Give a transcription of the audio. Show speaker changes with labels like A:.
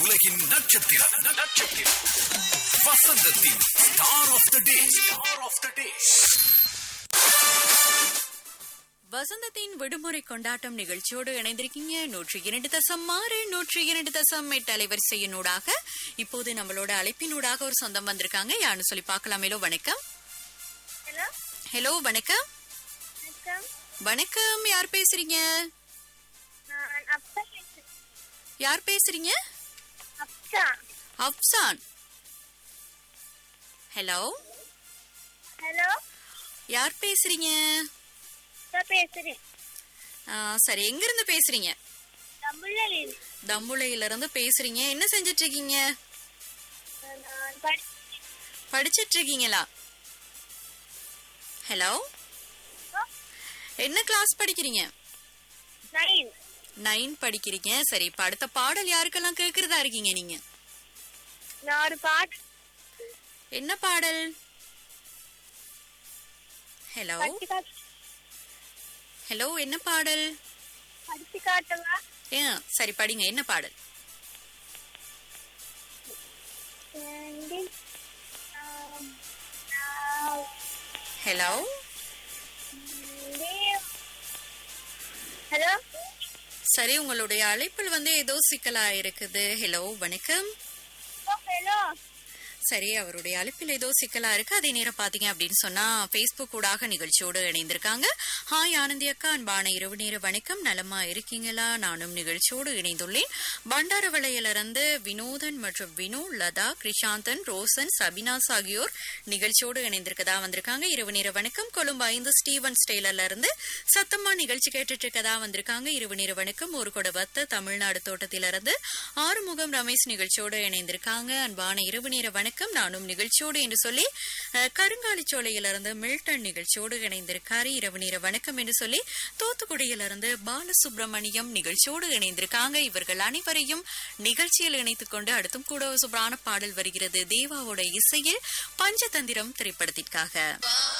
A: உலகின் நட்சத்திரம் நட்சத்திரம் வசந்தத்தின் star of the day star of the day
B: வசந்தத்தின் விடுமுறை கொண்டாட்டம் நிகழ்ச்சியோடு இணைந்திருக்கீங்க நூற்றி இரண்டு தசம் ஆறு நூற்றி இரண்டு தசம் எட்டு அலைவரிசையினூடாக இப்போது நம்மளோட அழைப்பினூடாக ஒரு சொந்தம் வந்திருக்காங்க யாருன்னு சொல்லி பார்க்கலாமேலோ வணக்கம்
C: ஹலோ
B: ஹலோ வணக்கம்
C: வணக்கம்
B: வணக்கம் யார் பேசுறீங்க
C: நான் அப்பா பேசுறேன்
B: யார் பேசுறீங்க
C: அப்பா
B: அப்சான் ஹலோ
C: ஹலோ
B: யார் பேசுறீங்க
C: அப்பா பேசுறேன்
B: ஆ, சரி எங்க இருந்து பேசுறீங்க
C: தமிழில்
B: தம்புளையில இருந்து பேசுறீங்க என்ன செஞ்சிட்டு இருக்கீங்க
C: நான் படி
B: படிச்சிட்டு இருக்கீங்களா ஹலோ என்ன கிளாஸ் படிக்கிறீங்க
C: நைன்
B: நைன் படிக்கிறீங்க சரி இப்ப அடுத்த பாடல் யாருக்கெல்லாம் கேக்குறதா இருக்கீங்க நீங்க
C: நான் ஒரு பாட்டு
B: என்ன பாடல் ஹலோ
C: படிச்சு காட்டு
B: ஹலோ என்ன பாடல்
C: படிச்சு காட்டவா
B: ஏன் சரி படிங்க என்ன பாடல்
C: Standing, um, now,
B: hello
C: live. Hello
B: சரி உங்களுடைய அழைப்பில் வந்து ஏதோ சிக்கலா இருக்குது ஹலோ வணக்கம்
C: ஹலோ
B: சரி அவருடைய அழைப்பில் ஏதோ சிக்கலா இருக்கு அதே நேரம் பாத்தீங்க அப்படின்னு சொன்னா பேஸ்புக் ஊடாக நிகழ்ச்சியோடு இணைந்திருக்காங்க ஹாய் ஆனந்தி அக்கா அன்பான இரவு நேர வணக்கம் நலமா இருக்கீங்களா நானும் நிகழ்ச்சியோடு இணைந்துள்ளேன் பண்டாரவளையிலிருந்து வினோதன் மற்றும் வினு லதா கிருஷாந்தன் ரோசன் சபினாஸ் ஆகியோர் நிகழ்ச்சியோடு இணைந்திருக்கதா வந்திருக்காங்க இரவு நேர வணக்கம் கொழும்பு ஐந்து ஸ்டீவன் ஸ்டெய்லர்ல இருந்து சத்தமா நிகழ்ச்சி கேட்டுட்டு இருக்கதா வந்திருக்காங்க இரவு நேர வணக்கம் ஒரு கொட வத்த தமிழ்நாடு தோட்டத்திலிருந்து ஆறுமுகம் ரமேஷ் நிகழ்ச்சியோடு இணைந்திருக்காங்க அன்பான இரவு நேர வணக்கம் நானும் நிகழ்ச்சியோடு என்று சொல்லி அஹ், கருங்காலிச்சோலையிலிருந்து மில்டன் நிகழ்ச்சியோடு இணைந்திருக்காரு இரவு நேர வணக்கம் என்று சொல்லி தூத்துக்குடியிலிருந்து பாலசுப்ரமணியம் நிகழ்ச்சியோடு இணைந்திருக்காங்க இவர்கள் அனைவரையும் நிகழ்ச்சியில் இணைத்துக் கொண்டு அடுத்தும் கூட ஒரு சூப்பரான பாடல் வருகிறது தேவாவோட இசையில் பஞ்சதந்திரம் திரைப்படத்திற்காக